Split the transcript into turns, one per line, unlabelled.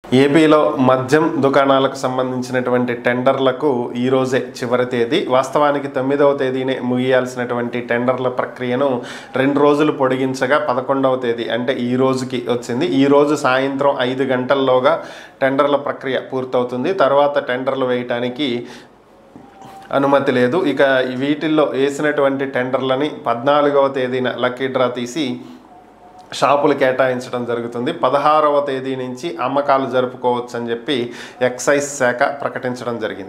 ఏపీలో మద్యం దుకాణాలకు సంబంధించినటువంటి టెండర్లకు ఈరోజే చివరి తేదీ వాస్తవానికి తొమ్మిదవ తేదీనే ముగియాల్సినటువంటి టెండర్ల ప్రక్రియను రెండు రోజులు పొడిగించగా పదకొండవ తేదీ అంటే ఈ రోజుకి వచ్చింది ఈ రోజు సాయంత్రం ఐదు గంటల్లోగా టెండర్ల ప్రక్రియ పూర్తవుతుంది తర్వాత టెండర్లు వేయటానికి అనుమతి లేదు ఇక వీటిల్లో వేసినటువంటి టెండర్లని పద్నాలుగవ తేదీన లక్కీ డ్రా తీసి షాపులు కేటాయించడం జరుగుతుంది పదహారవ తేదీ నుంచి అమ్మకాలు జరుపుకోవచ్చు అని చెప్పి ఎక్సైజ్ శాఖ ప్రకటించడం జరిగింది